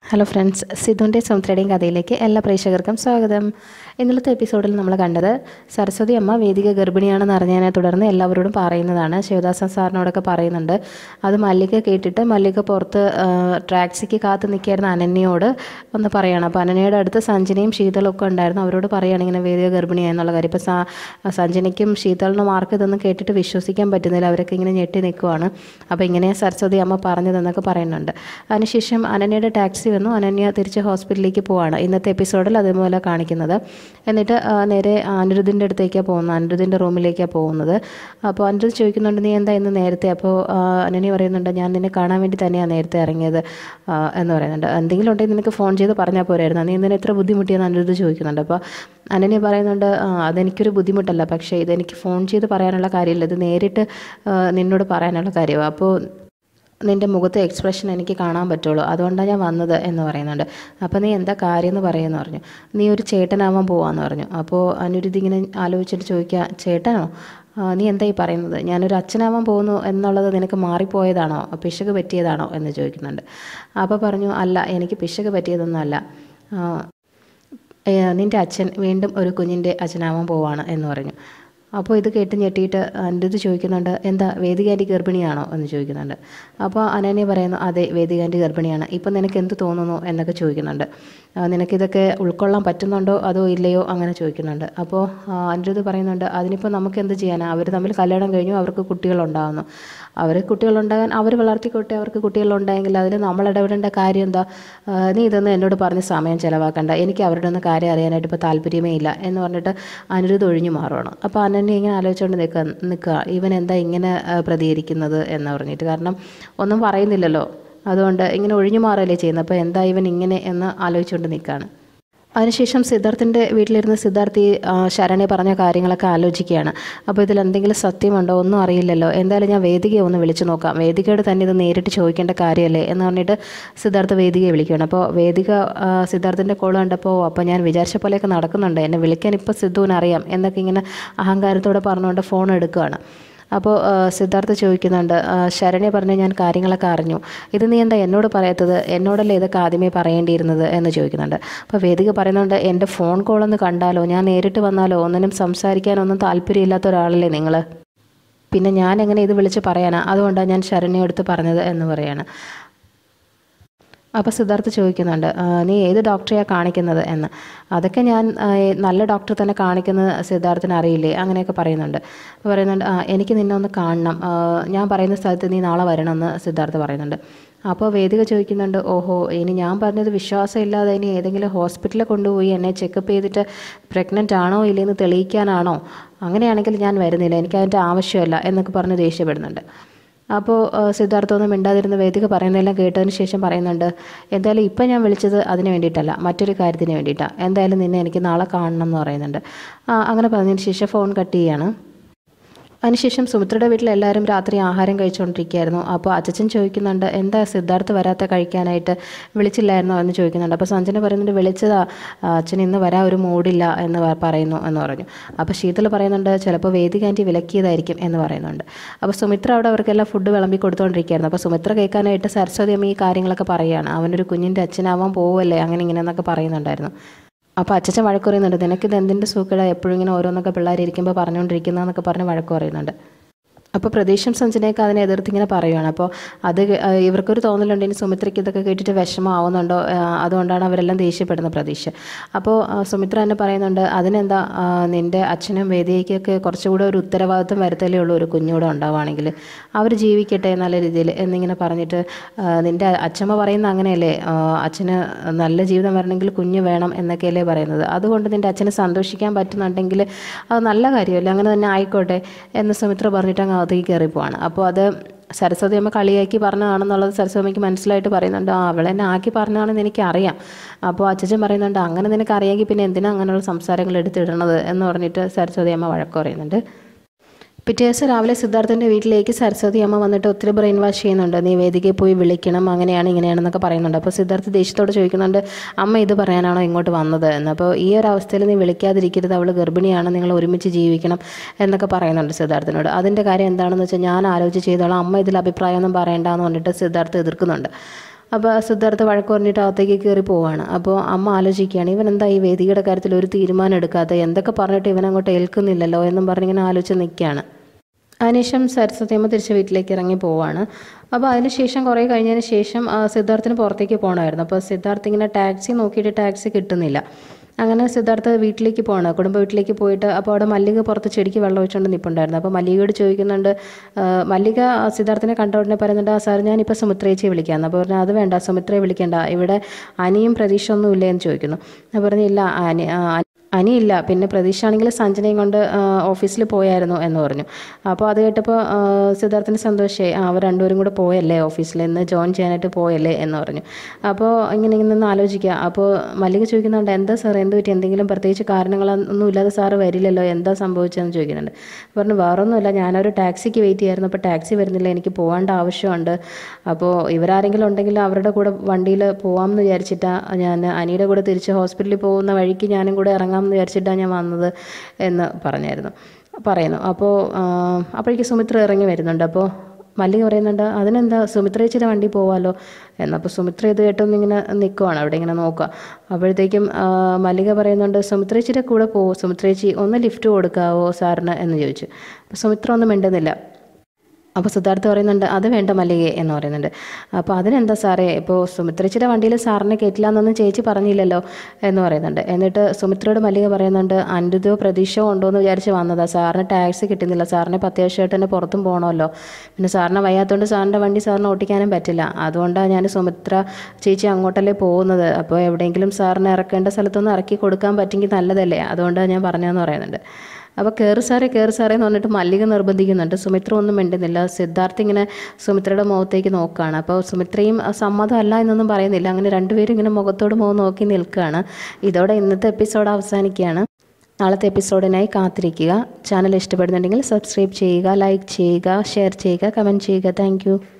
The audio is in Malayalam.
ഹലോ ഫ്രണ്ട്സ് സിധുവിൻ്റെ സമുദ്രയുടെയും കഥയിലേക്ക് എല്ലാ പ്രേക്ഷകർക്കും സ്വാഗതം ഇന്നലത്തെ എപ്പിസോഡിൽ നമ്മൾ കണ്ടത് സരസ്വതി അമ്മ വേദിക ഗർഭിണിയാണെന്ന് അറിഞ്ഞതിനെ തുടർന്ന് എല്ലാവരോടും പറയുന്നതാണ് ശിവദാസൻ സാറിനോടൊക്കെ പറയുന്നുണ്ട് അത് മല്ലിക കേട്ടിട്ട് മല്ലിക പുറത്ത് ആ, ടാക്സിക്ക് കാത്ത് നിൽക്കായിരുന്ന അനന്യയോട് ഒന്ന് പറയണം അപ്പോൾ അനന്യയുടെ അടുത്ത് സഞ്ജനയും ശീതളും ഒക്കെ ഉണ്ടായിരുന്നു അവരോട് പറയുകയാണ് ഇങ്ങനെ വേദിക ഗർഭിണിയായെന്നുള്ള കാര്യം ഇപ്പോൾ സഞ്ജനയ്ക്കും ശീതളിനും ആർക്കും ഇതൊന്നും കേട്ടിട്ട് വിശ്വസിക്കാൻ പറ്റുന്നില്ല അവരൊക്കെ ഇങ്ങനെ ഞെട്ടി നിൽക്കുവാണ് അപ്പോൾ ഇങ്ങനെ സരസ്വതി അമ്മ പറഞ്ഞതെന്നൊക്കെ പറയുന്നുണ്ട് അതിനുശേഷം അനന്യയുടെ ടാക്സി വന്നു അനന്യ തിരിച്ച് ഹോസ്പിറ്റലിലേക്ക് പോവാണ് ഇന്നത്തെ എപ്പിസോഡിൽ അതേപോലെ കാണിക്കുന്നത് എന്നിട്ട് ആ, നേരെ അനിരുദ്ധിൻ്റെ അടുത്തേക്കാണ് പോകുന്നത് അനിരുദ്ധിൻ്റെ റൂമിലേക്കാണ് പോകുന്നത് അപ്പോൾ അനിരുദ്ധ് ചോദിക്കുന്നുണ്ട് നീ എന്താ ഇന്ന് നേരത്തെ അപ്പോൾ ആ, അനന്യ പറയുന്നുണ്ട് ഞാൻ നിന്നെ കാണാൻ വേണ്ടി തന്നെയാണ് നേരത്തെ ഇറങ്ങിയത് ആ, എന്ന് പറയുന്നുണ്ട് എന്തെങ്കിലും ഉണ്ടെങ്കിൽ നിനക്ക് ഫോൺ ചെയ്ത് പറഞ്ഞാൽ പോരായിരുന്നു നീ എന്തിനാ എത്ര ബുദ്ധിമുട്ടിയെന്ന് അനിരുദ്ധ് ചോദിക്കുന്നുണ്ട് അപ്പോൾ അനന്യ പറയുന്നുണ്ട് "ആ, അതെനിക്കൊരു ബുദ്ധിമുട്ടല്ല പക്ഷേ ഇതെനിക്ക് ഫോൺ ചെയ്ത് പറയാനുള്ള കാര്യമില്ല ഇത് നേരിട്ട് ആ, നിന്നോട് പറയാനുള്ള കാര്യമാണ് അപ്പോൾ നിൻ്റെ മുഖത്തെ എക്സ്പ്രഷൻ എനിക്ക് കാണാൻ പറ്റുള്ളൂ അതുകൊണ്ടാണ് ഞാൻ വന്നത് എന്ന് പറയുന്നുണ്ട് അപ്പോൾ നീ എന്താ കാര്യം എന്ന് പറയുമെന്ന് പറഞ്ഞു നീ ഒരു ചേട്ടനാവാൻ പോവാന്ന് പറഞ്ഞു അപ്പോൾ അനുരുദ്ധി ഇങ്ങനെ ആലോചിച്ചിട്ട് ചോദിക്കുക ചേട്ടനോ ആ, നീ എന്താ ഈ പറയുന്നത് ഞാനൊരു അച്ഛനാവാൻ പോകുന്നു എന്നുള്ളത് നിനക്ക് മാറിപ്പോയതാണോ പിശക് പറ്റിയതാണോ എന്ന് ചോദിക്കുന്നുണ്ട് അപ്പോൾ പറഞ്ഞു അല്ല എനിക്ക് പിശക് പറ്റിയതൊന്നും അല്ല ആ, ഏ, നിൻ്റെ അച്ഛൻ വീണ്ടും ഒരു കുഞ്ഞിൻ്റെ അച്ഛനാവാൻ പോവാണ് എന്ന് പറഞ്ഞു അപ്പോൾ ഇത് കേട്ട് ഞെട്ടിയിട്ട് എൻ്റെ ഇത് ചോദിക്കുന്നുണ്ട് എന്താ വേദികാൻ്റെ ഗർഭിണിയാണോ എന്ന് ചോദിക്കുന്നുണ്ട് അപ്പോൾ അനന്യ പറയുന്നു അതെ വേദികാൻ്റെ ഗർഭിണിയാണ് ഇപ്പം നിനക്ക് എന്ത് തോന്നുന്നു എന്നൊക്കെ ചോദിക്കുന്നുണ്ട് ആ, നിനക്കിതൊക്കെ ഉൾക്കൊള്ളാൻ പറ്റുന്നുണ്ടോ അതോ ഇല്ലയോ അങ്ങനെ ചോദിക്കുന്നുണ്ട് അപ്പോൾ അനിരുദ്ധ് പറയുന്നുണ്ട് അതിനിപ്പോൾ നമുക്ക് എന്ത് ചെയ്യാനാണ് അവർ തമ്മിൽ കല്യാണം കഴിഞ്ഞു അവർക്ക് കുട്ടികളുണ്ടാകുന്നു അവർ കുട്ടികളുണ്ടാകാൻ അവർ വളർത്തിക്കോട്ടെ അവർക്ക് കുട്ടികളുണ്ടായെങ്കിൽ അതിൽ നമ്മൾ ഇടപെടേണ്ട കാര്യം എന്താ ആ, നീ ഇതൊന്നും എന്നോട് പറഞ്ഞ് സമയം ചിലവാക്കണ്ട എനിക്ക് അവരുടെ ഒന്നും കാര്യം അറിയാനായിട്ട് ഇപ്പോൾ താല്പര്യമേ ഇല്ല എന്ന് പറഞ്ഞിട്ട് അനിരുദ്ധ് ഒഴിഞ്ഞു മാറുകയാണ് അപ്പോൾ അനന്യ ഇങ്ങനെ ആലോചിച്ചുകൊണ്ട് നിൽക്കുക നിൽക്കുക ഇവൻ എന്താ ഇങ്ങനെ ആ, പ്രതികരിക്കുന്നത് എന്ന് പറഞ്ഞിട്ട് കാരണം ഒന്നും പറയുന്നില്ലല്ലോ അതുകൊണ്ട് ഇങ്ങനെ ഒഴിഞ്ഞു മാറുകയല്ലേ ചെയ്യുന്നത് അപ്പോൾ എന്താ ഇവൻ ഇങ്ങനെ എന്ന് ആലോചിച്ചുകൊണ്ട് നിൽക്കുകയാണ് അതിനുശേഷം സിദ്ധാർത്ഥിൻ്റെ വീട്ടിലിരുന്ന് സിദ്ധാർത്ഥി ആ, ശരണെ പറഞ്ഞ കാര്യങ്ങളൊക്കെ ആലോചിക്കുകയാണ് അപ്പോൾ ഇതിൽ എന്തെങ്കിലും സത്യമുണ്ടോ ഒന്നും അറിയില്ലല്ലോ എന്തായാലും ഞാൻ വേദികയെ ഒന്ന് വിളിച്ചു നോക്കാം വേദികയോട് തന്നെ ഇത് നേരിട്ട് ചോദിക്കേണ്ട കാര്യമല്ലേ എന്ന് പറഞ്ഞിട്ട് സിദ്ധാർത്ഥ വേദികയെ വിളിക്കുകയാണ് അപ്പോൾ വേദിക ആ, സിദ്ധാർത്ഥിൻ്റെ കോൾ കണ്ടപ്പോൾ അപ്പോൾ ഞാൻ വിചാരിച്ച പോലെയൊക്കെ നടക്കുന്നുണ്ട് എന്നെ വിളിക്കാൻ ഇപ്പോൾ സിദ്ധുവിന് അറിയാം എന്നൊക്കെ ഇങ്ങനെ അഹങ്കാരത്തോടെ പറഞ്ഞുകൊണ്ട് ഫോൺ എടുക്കുകയാണ് അപ്പോൾ ആ, സിദ്ധാർത്ഥ ചോദിക്കുന്നുണ്ട് ആ, ശരണ്യ പറഞ്ഞ് ഞാൻ കാര്യങ്ങളൊക്കെ അറിഞ്ഞു ഇത് നീ എന്താ എന്നോട് പറയാത്തത് എന്നോടല്ലേ ഇതൊക്കെ ആദ്യമേ പറയേണ്ടിയിരുന്നത് എന്ന് ചോദിക്കുന്നുണ്ട് അപ്പോൾ വേദിക പറയുന്നുണ്ട് എൻ്റെ ഫോൺ കോളൊന്ന് കണ്ടാലോ ഞാൻ നേരിട്ട് വന്നാലോ ഒന്നിനും സംസാരിക്കാനൊന്നും താല്പര്യമില്ലാത്ത ഒരാളല്ലേ നിങ്ങൾ പിന്നെ ഞാൻ എങ്ങനെ ഇത് വിളിച്ച് പറയാനാ അതുകൊണ്ടാണ് ഞാൻ ശരണ്യ എടുത്ത് പറഞ്ഞത് എന്ന് പറയാണ് അപ്പോൾ സിദ്ധാർത്ഥ് ചോദിക്കുന്നുണ്ട് "ആ, നീ ഏത് ഡോക്ടറെയാണ് കാണിക്കുന്നത് എന്ന് അതൊക്കെ ഞാൻ ആ, ഏ- നല്ല ഡോക്ടറെ തന്നെ കാണിക്കുന്നത് സിദ്ധാർത്ഥിന് അറിയില്ലേ അങ്ങനെയൊക്കെ പറയുന്നുണ്ട് അപ്പോൾ പറയുന്നുണ്ട് "ആ, എനിക്ക് നിന്നെ ഒന്ന് കാണണം ആ, ഞാൻ പറയുന്ന സ്ഥലത്ത് നീ നാളെ വരണമെന്ന് സിദ്ധാർത്ഥ് പറയുന്നുണ്ട് അപ്പോൾ വേദിക ചോദിക്കുന്നുണ്ട് ഓഹോ ഇനി ഞാൻ പറഞ്ഞത് വിശ്വാസമില്ലാതെ ഇനി ഏതെങ്കിലും ഹോസ്പിറ്റലിൽ കൊണ്ടുപോയി എന്നെ ചെക്കപ്പ് ചെയ്തിട്ട് പ്രഗ്നൻ്റ് ആണോ ഇല്ലയെന്ന് തെളിയിക്കാനാണോ അങ്ങനെയാണെങ്കിൽ ഞാൻ വരുന്നില്ല എനിക്ക് അതിൻ്റെ ആവശ്യമില്ല എന്നൊക്കെ പറഞ്ഞ് ദേഷ്യപ്പെടുന്നുണ്ട് അപ്പോൾ സിദ്ധാർത്ഥ ഒന്നും മിണ്ടാതിരുന്ന വേദിക പറയുന്നതെല്ലാം കേട്ടതിന് ശേഷം പറയുന്നുണ്ട് എന്തായാലും ഇപ്പം ഞാൻ വിളിച്ചത് അതിന് വേണ്ടിയിട്ടല്ല മറ്റൊരു കാര്യത്തിന് വേണ്ടിയിട്ടാണ് എന്തായാലും നിന്നെ എനിക്ക് നാളെ കാണണം എന്ന് പറയുന്നുണ്ട് ആ, അങ്ങനെ പറഞ്ഞതിന് ശേഷം ഫോൺ കട്ട് ചെയ്യാണ് അതിനുശേഷം സുമിത്രയുടെ വീട്ടിൽ എല്ലാവരും രാത്രി ആഹാരം കഴിച്ചുകൊണ്ടിരിക്കുകയായിരുന്നു അപ്പോൾ അച്ഛൻ ചോദിക്കുന്നുണ്ട് എന്താ സിദ്ധാർത്ഥ് വരാത്ത കഴിക്കാനായിട്ട് വിളിച്ചില്ലായിരുന്നോ എന്ന് ചോദിക്കുന്നുണ്ട് അപ്പോൾ സഞ്ജന പറയുന്നുണ്ട് വിളിച്ചതാ ആ, അച്ഛൻ ഇന്ന് വരാൻ ഒരു മൂഡില്ല എന്ന് പ- പറയുന്നു എന്ന് പറഞ്ഞു അപ്പോൾ ശീതൾ പറയുന്നുണ്ട് ചിലപ്പോൾ വേദിക ആൻറ്റി വിലക്കിയതായിരിക്കും എന്ന് പറയുന്നുണ്ട് അപ്പോൾ സുമിത്ര അവിടെ അവർക്കെല്ലാം ഫുഡ് വിളമ്പി കൊടുത്തുകൊണ്ടിരിക്കുകയായിരുന്നു അപ്പോൾ സുമിത്ര കേൾക്കാനായിട്ട് സരസ്വതി അമ്മ ഈ കാര്യങ്ങളൊക്കെ പറയുകയാണ് അവനൊരു കുഞ്ഞിൻ്റെ അച്ഛനാവാൻ പോവല്ലേ അങ്ങനെ ഇങ്ങനെ എന്നൊക്കെ പറയുന്നുണ്ടായിരുന്നു അപ്പോൾ അച്ഛൻ വഴക്ക് പറയുന്നുണ്ട് നിനക്കിത് എന്തിൻ്റെ സൂക്കേടാ എപ്പോഴും ഇങ്ങനെ ഓരോന്നൊക്കെ പിള്ളേർ ഇരിക്കുമ്പോൾ പറഞ്ഞുകൊണ്ടിരിക്കുന്നതെന്നൊക്കെ പറഞ്ഞ് വഴക്ക് പറയുന്നുണ്ട് അപ്പോൾ പ്രതീക്ഷയും സഞ്ജനയൊക്കെ അതിനെ എതിർത്ത് ഇങ്ങനെ പറയുകയാണ് അപ്പോൾ അത് കേ- ആ, ഇവർക്കൊരു തോന്നലുണ്ട് ഇനി സുമിത്രയ്ക്ക് ഇതൊക്കെ കേട്ടിട്ട് വിഷമമാവുന്നുണ്ടോ ആ, അതുകൊണ്ടാണ് അവരെല്ലാം ദേഷ്യപ്പെടുന്ന പ്രതീക്ഷ അപ്പോൾ ആ, സുമിത്ര തന്നെ പറയുന്നുണ്ട് അതിനെന്താ ആ, നിൻ്റെ അച്ഛനും വേദികയ്ക്കൊക്കെ കുറച്ചുകൂടെ ഒരു ഉത്തരവാദിത്വം വരുത്തലേ ഉള്ളൂ ഒരു കുഞ്ഞൂടെ ഉണ്ടാവുകയാണെങ്കിൽ അവർ ജീവിക്കട്ടെ നല്ല രീതിയിൽ എന്നിങ്ങനെ പറഞ്ഞിട്ട് ആ, നിൻ്റെ അച്ഛമ്മ പറയുന്ന അങ്ങനെയല്ലേ ആ, അച്ഛന് നല്ല ജീവിതം വരണമെങ്കിൽ കുഞ്ഞ് വേണം എന്നൊക്കെയല്ലേ പറയുന്നത് അതുകൊണ്ട് നിൻ്റെ അച്ഛന് സന്തോഷിക്കാൻ പറ്റുന്നുണ്ടെങ്കിൽ അത് നല്ല കാര്യമല്ലേ അങ്ങനെ തന്നെ ആയിക്കോട്ടെ എന്ന് സുമിത്ര പറഞ്ഞിട്ട് അങ്ങ് അകത്തേക്ക് കയറിപ്പോവാണ് അപ്പോൾ അത് സരസ്വതി അമ്മ കളിയാക്കി പറഞ്ഞതാണെന്നുള്ളത് സരസ്വതി അമ്മയ്ക്ക് മനസ്സിലായിട്ട് പറയുന്നുണ്ട് ആ അവളെ എന്നെ ആക്കി പറഞ്ഞതാണെന്ന് എനിക്കറിയാം അപ്പോൾ അച്ഛൻ പറയുന്നുണ്ട് അങ്ങനെ നിനക്ക് അറിയാമെങ്കിൽ പിന്നെ എന്തിനാ അങ്ങനെയുള്ള സംസാരങ്ങൾ എടുത്തിടണത് എന്ന് പറഞ്ഞിട്ട് സരസ്വതി അമ്മ വഴക്ക് പറയുന്നുണ്ട് പിറ്റേ ദിവസം രാവിലെ സിദ്ധാർത്ഥൻ്റെ വീട്ടിലേക്ക് സരസ്വതി അമ്മ വന്നിട്ട് ഒത്തിരി ബ്രെയിൻ വാഷ് ചെയ്യുന്നുണ്ട് നീ വേദികയിൽ പോയി വിളിക്കണം അങ്ങനെയാണ് ഇങ്ങനെയാണെന്നൊക്കെ പറയുന്നുണ്ട് അപ്പോൾ സിദ്ധാർത്ഥ് ദേഷ്യത്തോട് ചോദിക്കുന്നുണ്ട് അമ്മ ഇത് പറയാനാണോ ഇങ്ങോട്ട് വന്നത് എന്ന് അപ്പോൾ ഈ ഒരു അവസ്ഥയിൽ നീ വിളിക്കാതിരിക്കരുത് അവൾ ഗർഭിണിയാണ് നിങ്ങൾ ഒരുമിച്ച് ജീവിക്കണം എന്നൊക്കെ പറയുന്നുണ്ട് സിദ്ധാർത്ഥിനോട് അതിൻ്റെ കാര്യം എന്താണെന്ന് വെച്ചാൽ ഞാൻ ആലോചിച്ച് ചെയ്തോളാം അമ്മ ഇതിൽ അഭിപ്രായമൊന്നും പറയണ്ടെന്ന് പറഞ്ഞിട്ട് സിദ്ധാർത്ഥ് എതിർക്കുന്നുണ്ട് അപ്പോൾ സിദ്ധാർത്ഥ വഴക്ക് പറഞ്ഞിട്ട് അകത്തേക്ക് കയറി പോവാണ് അപ്പോൾ അമ്മ ആലോചിക്കുകയാണ് ഇവൻ എന്താ ഈ വേദികയുടെ കാര്യത്തിൽ ഒരു തീരുമാനം എടുക്കാതെ എന്തൊക്കെ പറഞ്ഞിട്ട് ഇവൻ അങ്ങോട്ട് ഏൽക്കുന്നില്ലല്ലോ എന്നും പറഞ്ഞിങ്ങനെ ആലോചിച്ച് നിൽക്കുകയാണ് അതിനുശേഷം സരസ്വതിയമ്മ തിരിച്ച് വീട്ടിലേക്ക് ഇറങ്ങി പോവാണ് അപ്പോൾ അതിനുശേഷം കുറേ കഴിഞ്ഞതിന് ശേഷം ആ, സിദ്ധാർത്ഥിന് പുറത്തേക്ക് പോകണമായിരുന്നു അപ്പോൾ സിദ്ധാർത്ഥ് ഇങ്ങനെ ടാക്സി നോക്കിയിട്ട് ടാക്സി കിട്ടുന്നില്ല അങ്ങനെ സിദ്ധാർത്ഥ വീട്ടിലേക്ക് പോകണം കുടുംബ വീട്ടിലേക്ക് പോയിട്ട് അപ്പോൾ അവിടെ മല്ലിക പുറത്ത് ചെടിക്ക് വെള്ളം ഒഴിച്ചുകൊണ്ട് നിൽപ്പുണ്ടായിരുന്നു അപ്പോൾ മല്ലികയോട് ചോദിക്കുന്നുണ്ട് ആ, മല്ലിക സിദ്ധാർത്ഥിനെ കണ്ട ഉടനെ പറയുന്നുണ്ട് ആ സാർ ഞാനിപ്പോൾ സുമിത്രേച്ചിയെ വിളിക്കാമെന്ന് അപ്പോൾ പറഞ്ഞു അത് വേണ്ട സുമിത്രയെ വിളിക്കേണ്ട ഇവിടെ അനിയും പ്രതീക്ഷ ഒന്നും ഇല്ലേ എന്ന് ചോദിക്കുന്നു അപ്പോൾ പറഞ്ഞു ഇല്ല അനി ആ, അനിയില്ല പിന്നെ പ്രതീക്ഷ ആണെങ്കിൽ സഞ്ജനയും കൊണ്ട് ഓഫീസിൽ പോയായിരുന്നു എന്ന് പറഞ്ഞു അപ്പോൾ അത് കേട്ടപ്പോൾ ആ, സിദ്ധാർത്ഥിന് സന്തോഷമായി ആ, അവർ രണ്ടുപേരും കൂടെ പോയല്ലേ ഓഫീസിൽ ഇന്ന് ജോയിൻ ചെയ്യാനായിട്ട് പോയല്ലേ എന്ന് പറഞ്ഞു അപ്പോൾ ഇങ്ങനെ ഇങ്ങനെ നിന്ന് ആലോചിക്കുക അപ്പോൾ മല്ലിക ചോദിക്കുന്നുണ്ട് എന്താ സാർ എന്ത് പറ്റി എന്തെങ്കിലും പ്രത്യേകിച്ച് കാരണങ്ങളൊന്നും ഇല്ലാതെ സാറ് വരില്ലല്ലോ എന്താ സംഭവിച്ചതെന്ന് ചോദിക്കുന്നുണ്ട് പറഞ്ഞു വേറൊന്നുമില്ല ഞാനൊരു ടാക്സിക്ക് വെയിറ്റ് ചെയ്യായിരുന്നു അപ്പോൾ ടാക്സി വരുന്നില്ല എനിക്ക് പോകേണ്ട ആവശ്യമുണ്ട് അപ്പോൾ ഇവരാരെങ്കിലും ഉണ്ടെങ്കിൽ അവരുടെ കൂടെ വണ്ടിയിൽ പോകാമെന്ന് വിചാരിച്ചിട്ടാണ് ഞാൻ അനിയുടെ കൂടെ തിരിച്ച് ഹോസ്പിറ്റലിൽ പോകുന്ന വഴിക്ക് ഞാനും കൂടെ ഇറങ്ങാമെന്ന് വിചാരിച്ചിട്ടാണ് ഞാൻ വന്നത് എന്ന് പറഞ്ഞായിരുന്നു പറയുന്നു അപ്പോൾ അപ്പോഴേക്ക് സുമിത്ര ഇറങ്ങി വരുന്നുണ്ട് അപ്പോൾ മല്ലിക പറയുന്നുണ്ട് അതിനെന്താ സുമിത്രേച്ചിയുടെ വണ്ടി പോവാലോ എന്നപ്പോൾ സുമിത്ര ഇത് കേട്ടൊന്ന് ഇങ്ങനെ നിൽക്കുവാണ് അവിടെ ഇങ്ങനെ നോക്കുക അപ്പോഴത്തേക്കും ആ, മല്ലിക പറയുന്നുണ്ട് സുമിത്രേച്ചിയുടെ കൂടെ പോവോ സുമിത്രേച്ചി ഒന്ന് ലിഫ്റ്റ് കൊടുക്കാവോ സാറിന് എന്ന് ചോദിച്ചു അപ്പോൾ സുമിത്ര ഒന്നും മിണ്ടുന്നില്ല അപ്പോൾ സിദ്ധാർത്ഥ പറയുന്നുണ്ട് അത് വേണ്ട മല്ലികയെ എന്ന് പറയുന്നുണ്ട് അപ്പോൾ അതിനെന്താ സാറേ ഇപ്പോൾ സുമിത്രച്ചിയുടെ വണ്ടിയിൽ സാറിനെ കയറ്റില്ല എന്നൊന്നും ചേച്ചി പറഞ്ഞില്ലല്ലോ എന്ന് പറയുന്നുണ്ട് എന്നിട്ട് സുമിത്രയോട് മല്ലിക പറയുന്നുണ്ട് അനിരുദ്ധോ പ്രതീക്ഷയോ ഉണ്ടോ എന്ന് വിചാരിച്ച് വന്നതാ സാറിന് ടാക്സി കിട്ടുന്നില്ല സാറിന് ഇപ്പോൾ അത്യാവശ്യമായിട്ട് തന്നെ പുറത്തും പോകണമല്ലോ പിന്നെ സാറിന് വയ്യാത്തതുകൊണ്ട് സാറിൻ്റെ വണ്ടി സാറിന് ഓട്ടിക്കാനും പറ്റില്ല അതുകൊണ്ടാണ് ഞാൻ സുമിത്ര ചേച്ചി അങ്ങോട്ടല്ലേ പോകുന്നത് അപ്പോൾ എവിടെയെങ്കിലും സാറിന് ഇറക്കേണ്ട സ്ഥലത്തൊന്ന് ഇറക്കി കൊടുക്കാൻ പറ്റുമെങ്കിൽ നല്ലതല്ലേ അതുകൊണ്ടാണ് ഞാൻ പറഞ്ഞതെന്ന് പറയുന്നുണ്ട് അപ്പോൾ കയറി സാറേ കയറി സാറേ എന്ന് പറഞ്ഞിട്ട് മല്ലിക നിർബന്ധിക്കുന്നുണ്ട് സുമിത്ര ഒന്നും മിണ്ടുന്നില്ല സിദ്ധാർത്ഥ് ഇങ്ങനെ സുമിത്രയുടെ മുഖത്തേക്ക് നോക്കുകയാണ് അപ്പോൾ സുമിത്രയും അഹ് സമ്മതമല്ല എന്നൊന്നും പറയുന്നില്ല അങ്ങനെ രണ്ടുപേരും ഇങ്ങനെ മുഖത്തോട് മുഖം നോക്കി നിൽക്കുകയാണ് ഇതോടെ ഇന്നത്തെ എപ്പിസോഡ് അവസാനിക്കുകയാണ് നാളത്തെ എപ്പിസോഡിനായി കാത്തിരിക്കുക ചാനൽ ഇഷ്ടപ്പെടുന്നുണ്ടെങ്കിൽ സബ്സ്ക്രൈബ് ചെയ്യുക ലൈക്ക് ചെയ്യുക ഷെയർ ചെയ്യുക കമൻറ്റ് ചെയ്യുക താങ്ക്